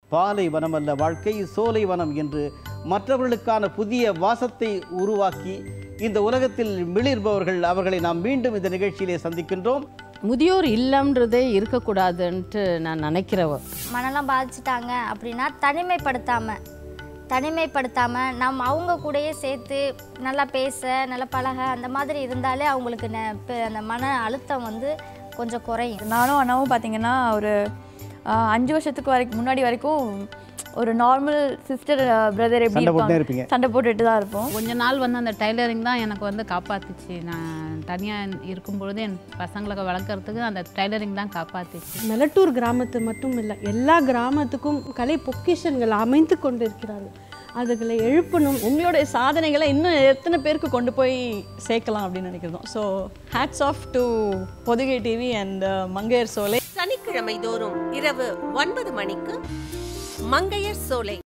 பாலை வனம் அல்ல வாழ்க்கை சோலை வனம் என்று மற்றவர்களுக்கான புதிய வாசத்தை உருவாக்கி இந்த உலகத்தில் மிளிர்பவர்கள் அவர்களை நாம் மீண்டும் இந்த நிகழ்ச்சியிலே சந்திக்கின்றோம் முதியோர் இல்லம்ன்றதே இருக்கக்கூடாதுன்ட்டு நான் நினைக்கிறவ மனநலம் பாதிச்சிட்டாங்க அப்படின்னா தனிமைப்படுத்தாமல் தனிமைப்படுத்தாமல் நம்ம அவங்க கூடயே சேர்த்து நல்லா பேச நல்லா பழக அந்த மாதிரி இருந்தாலே அவங்களுக்கு ந- பெ- அந்த மன அழுத்தம் வந்து கொஞ்சம் குறையும் நானும் அண்ணாவும் பார்த்தீங்கன்னா ஒரு ஆஹ், அஞ்சு வருஷத்துக்கு வரைக்கும் முன்னாடி வரைக்கும் ஒரு நார்மல் சிஸ்டர் பிரதர் எப்படி சண்டை போட்டுட்டே இருப்பாங்க இருப்பீங்க. சண்டை போட்டுட்டு தான் இருப்போம் கொஞ்ச நாள் வந்து அந்த டைலரிங் தான் எனக்கு வந்து காப்பாத்துச்சு நான் தனியாக இருக்கும்பொழுது என் பசங்களை வளர்க்குறதுக்கு அந்த டைலரிங் தான் காப்பாத்துச்சு மெலட்டூர் கிராமத்து மட்டும் இல்லை எல்லா கிராமத்துக்கும் கலை பொக்கிஷன்கள் அமைந்து கொண்டிருக்கிறார்கள் அதுகளை எழுப்பணும் உங்களுடைய சாதனைகளை இன்னும் எத்தனை பேருக்கு கொண்டு போய் சேர்க்கலாம் அப்படின்னு நினைக்கிறோம் so hats off to Pothigai TV and Mangaiyar Solai சனிக்கிழமை தோறும் இரவு ஒன்பது மணிக்கு மங்கையர் சோலை